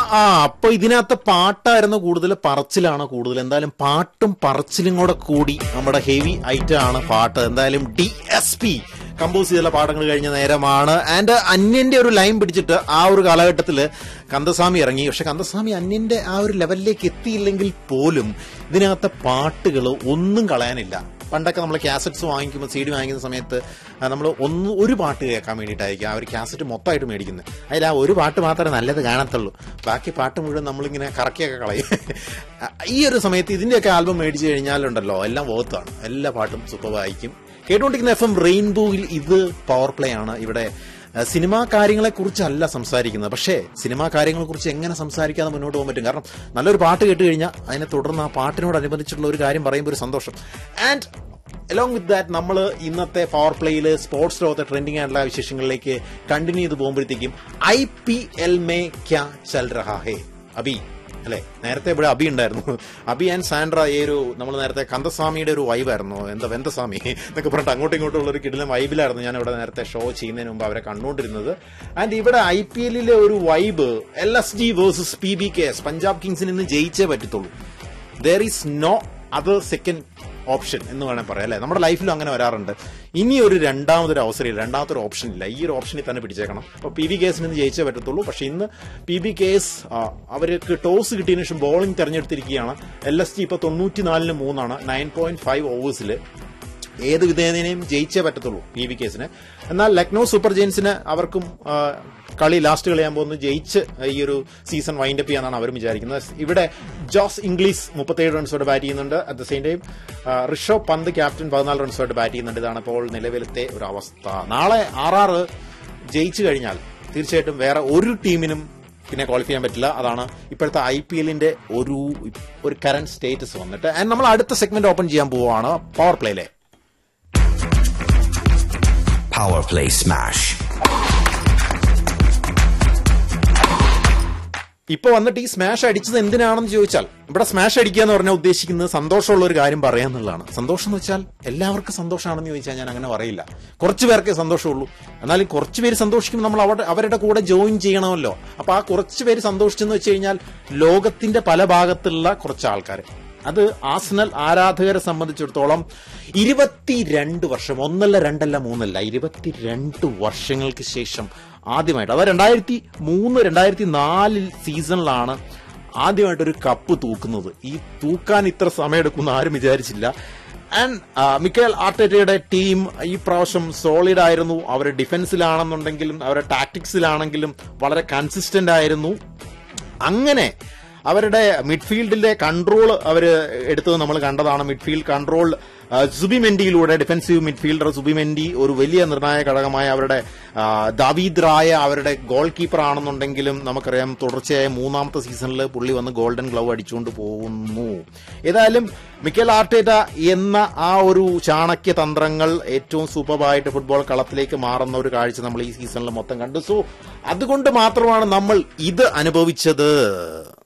ആ അപ്പൊ ഇതിനകത്ത് പാട്ടായിരുന്നു കൂടുതൽ പറച്ചിലാണ് കൂടുതൽ എന്തായാലും പാട്ടും പറച്ചിലും കൂടെ കൂടി നമ്മുടെ ഹെവി ഐറ്റം ആണ് പാട്ട് എന്തായാലും ഡി എസ് പി കമ്പോസ് ചെയ്തുള്ള പാഠങ്ങൾ കഴിഞ്ഞ നേരമാണ് ആൻഡ് അന്യന്റെ ഒരു ലൈൻ പിടിച്ചിട്ട് ആ ഒരു കാലഘട്ടത്തിൽ കന്ദസ്വാമി ഇറങ്ങി പക്ഷെ കന്ദസ്വാമി അന്യന്റെ ആ ഒരു ലെവലിലേക്ക് എത്തിയില്ലെങ്കിൽ പോലും ഇതിനകത്തെ പാട്ടുകൾ ഒന്നും കളയാനില്ല പണ്ടൊക്കെ നമ്മൾ കാസറ്റ്സ് വാങ്ങിക്കുമ്പോൾ സി ഡി വാങ്ങിക്കുന്ന സമയത്ത് നമ്മൾ ഒന്ന് ഒരു പാട്ട് കേൾക്കാൻ വേണ്ടിയിട്ടായിരിക്കും ആ ഒരു കാസറ്റ് മൊത്തമായിട്ട് മേടിക്കുന്നത് അതിൽ ആ ഒരു പാട്ട് മാത്രമേ നല്ലത് കാണത്തുള്ളൂ ബാക്കി പാട്ട് മുഴുവൻ നമ്മളിങ്ങനെ കറക്കിയൊക്കെ കളയും ഈ ഒരു സമയത്ത് ഇതിന്റെയൊക്കെ ആൽബം മേടിച്ചു കഴിഞ്ഞാലുണ്ടല്ലോ എല്ലാം വോത്താണ് എല്ലാ പാട്ടും സൂപ്പറായിരിക്കും കേട്ടുകൊണ്ടിരിക്കുന്ന എഫ് എം റെയിൻബോയിൽ ഇത് പവർ പ്ലേ ആണ് ഇവിടെ അഹ് സിനിമാ കാര്യങ്ങളെ കുറിച്ചല്ല സംസാരിക്കുന്നത് പക്ഷേ സിനിമാ കാര്യങ്ങളെ കുറിച്ച് എങ്ങനെ സംസാരിക്കാതെ മുന്നോട്ട് പോകാൻ പറ്റും കാരണം നല്ലൊരു പാട്ട് കേട്ട് കഴിഞ്ഞാൽ അതിനെ തുടർന്ന് ആ പാട്ടിനോടനുബന്ധിച്ചുള്ള ഒരു കാര്യം പറയുമ്പോൾ ഒരു സന്തോഷം ആൻഡ് അലോങ് വിത്ത് ദാറ്റ് നമ്മൾ ഇന്നത്തെ പവർ പ്ലേയിൽ സ്പോർട്സ് ലോകത്തെ ട്രെൻഡിങ് ആയിട്ടുള്ള വിശേഷങ്ങളിലേക്ക് കണ്ടിന്യൂ ചെയ്ത് പോകുമ്പോഴത്തേക്കും ഐ പി എൽ മേ ക്യാ ചൽ രഹാ ഹേ അബി അല്ലെ നേരത്തെ ഇവിടെ അബി ഉണ്ടായിരുന്നു അബി ആൻഡ് സാൻഡ്ര ഈ ഒരു നമ്മൾ നേരത്തെ കന്ദസ്വാമിയുടെ ഒരു വൈബായിരുന്നു എന്താ വെന്തസ്വാമി എന്നൊക്കെ പറഞ്ഞിട്ട് അങ്ങോട്ടും ഇങ്ങോട്ടും ഉള്ള ഒരു കിടിലം വൈബിലായിരുന്നു ഞാൻ ഇവിടെ നേരത്തെ ഷോ ചെയ്യുന്നതിന് മുമ്പ് അവരെ കണ്ടുകൊണ്ടിരുന്നത് ആൻഡ് ഇവിടെ ഐ പി എല്ലിലെ ഒരു vibe L S D versus P B K S Punjab കിങ്സിന് ഇന്ന് ജയിച്ചേ പറ്റത്തുള്ളൂ there is no other second option എന്ന് വേണേൽ പറയാം അല്ലെ നമ്മുടെ ലൈഫിലും അങ്ങനെ വരാറുണ്ട് ഇനി ഒരു രണ്ടാമതൊരു അവസരം ഇല്ല രണ്ടാമത്തെ ഒരു ഓപ്ഷൻ ഇല്ല ഈ ഒരു ഓപ്ഷനിൽ തന്നെ പിടിച്ചേക്കണം അപ്പോൾ പി വി കേസിന് ഇന്ന് ജയിച്ചേ പറ്റത്തുള്ളൂ പക്ഷെ ഇന്ന് പി ബി കേസ് അവർക്ക് ടോസ് കിട്ടിയതിനു ശേഷം ബോളിംഗ് തെരഞ്ഞെടുത്തിരിക്കുകയാണ് എൽ എസ് ടി ഇപ്പൊ തൊണ്ണൂറ്റിനാലിന് മൂന്നാണ് നയൻ പോയിന്റ് ഫൈവ് ഓവേഴ്സിൽ ഏത് വിധേയനെയും ജയിച്ചേ പറ്റത്തുള്ളൂ പി വി കേസിന് എന്നാൽ ലക്നൌ സൂപ്പർ ജെയിൻസിന് അവർക്കും ആ, കളി ലാസ്റ്റ് കളിയാകുമ്പോൾ ഒന്ന് ജയിച്ച് ഈ ഒരു സീസൺ വൈൻഡ് അപ്പ് ചെയ്യാന്നാണ് അവരും വിചാരിക്കുന്നത് ഇവിടെ ജോസ് ഇംഗ്ലീഷ് മുപ്പത്തേഴ് റൺസോട് ബാറ്റ് ചെയ്യുന്നുണ്ട് at the same time Rishabh Pant captain പതിനാല് റൺസോട് ബാറ്റ് ചെയ്യുന്നുണ്ട് ഇതാണ് ഇപ്പോൾ നിലവിലത്തെ ഒരു അവസ്ഥ നാളെ ആറാറ് ജയിച്ചു കഴിഞ്ഞാൽ തീർച്ചയായിട്ടും വേറെ ഒരു ടീമിനും പിന്നെ ക്വാളിഫൈ ചെയ്യാൻ പറ്റില്ല അതാണ് ഇപ്പോഴത്തെ ഐ പി എല്ലിന്റെ ഒരു ഒരു കറന്റ് സ്റ്റേറ്റസ് വന്നിട്ട് ആൻഡ് നമ്മൾ അടുത്ത സെഗ്മെന്റ് ഓപ്പൺ ചെയ്യാൻ പോവുകയാണ് പവർ പ്ലേയിലെ Power Play Smash. ഇപ്പൊ വന്നിട്ട് ഈ സ്മാഷ് അടിച്ചത് എന്തിനാണെന്ന് ചോദിച്ചാൽ ഇവിടെ സ്മാഷ് അടിക്കുക എന്ന് പറഞ്ഞാൽ ഉദ്ദേശിക്കുന്നത് സന്തോഷമുള്ള ഒരു കാര്യം പറയാന്നുള്ളതാണ് സന്തോഷം എന്ന് വെച്ചാൽ എല്ലാവർക്കും സന്തോഷമാണെന്ന് ചോദിച്ചാൽ ഞാൻ അങ്ങനെ പറയില്ല കുറച്ച് പേർക്കേ സന്തോഷമുള്ളൂ എന്നാലും കുറച്ച് പേര് സന്തോഷിക്കുമ്പോൾ നമ്മൾ അവിടെ അവരുടെ കൂടെ ജോയിൻ ചെയ്യണമല്ലോ അപ്പൊ ആ കുറച്ച് പേര് സന്തോഷിച്ചെന്ന് വെച്ച് കഴിഞ്ഞാൽ ലോകത്തിന്റെ പല ഭാഗത്തുള്ള കുറച്ച് ആൾക്കാർ അത് ആസ്നൽ ആരാധകരെ സംബന്ധിച്ചിടത്തോളം ഇരുപത്തിരണ്ട് വർഷം ഒന്നല്ല രണ്ടല്ല മൂന്നല്ല ഇരുപത്തിരണ്ട് വർഷങ്ങൾക്ക് ശേഷം ആദ്യമായിട്ട് അത് രണ്ടായിരത്തി മൂന്ന് രണ്ടായിരത്തി നാലിൽ സീസണിലാണ് ആദ്യമായിട്ട് ഒരു കപ്പ് തൂക്കുന്നത് ഈ തൂക്കാൻ ഇത്ര സമയമെടുക്കുമെന്ന് ആരും വിചാരിച്ചില്ല ആൻഡ് മിക്കൽ ആർട്ടേറ്റയുടെ ടീം ഈ പ്രാവശ്യം സോളിഡ് ആയിരുന്നു അവർ ഡിഫൻസിലാണെന്നുണ്ടെങ്കിലും അവരുടെ ടാക്ടിക്സിലാണെങ്കിലും വളരെ കൺസിസ്റ്റന്റ് ആയിരുന്നു അങ്ങനെ അവരുടെ മിഡ്ഫീൽഡിലെ കൺട്രോൾ അവർ എടുത്തത് നമ്മൾ കണ്ടതാണ് മിഡ്ഫീൽഡ് കൺട്രോൾ സുബിമെൻഡിയിലൂടെ ഡിഫൻസീവ് മിഡ്ഫീൽഡർ സുബിമെൻഡി ഒരു വലിയ നിർണായക ഘടകമായ അവരുടെ ആ, ദാവീദ് റായ അവരുടെ ഗോൾ കീപ്പർ ആണെന്നുണ്ടെങ്കിലും നമുക്കറിയാം തുടർച്ചയായ മൂന്നാമത്തെ സീസണിൽ പുള്ളി വന്ന് ഗോൾഡൻ ഗ്ലൗ അടിച്ചുകൊണ്ട് പോകുന്നു ഏതായാലും മിക്കൽ ആർട്ടേറ്റ എന്ന ആ ഒരു ചാണക്യ തന്ത്രങ്ങൾ ഏറ്റവും സൂപ്പറായിട്ട് ഫുട്ബോൾ കളത്തിലേക്ക് മാറുന്ന ഒരു കാഴ്ച നമ്മൾ ഈ സീസണിൽ മൊത്തം കണ്ടു സോ അതുകൊണ്ട് മാത്രമാണ് നമ്മൾ ഇത് അനുഭവിച്ചത്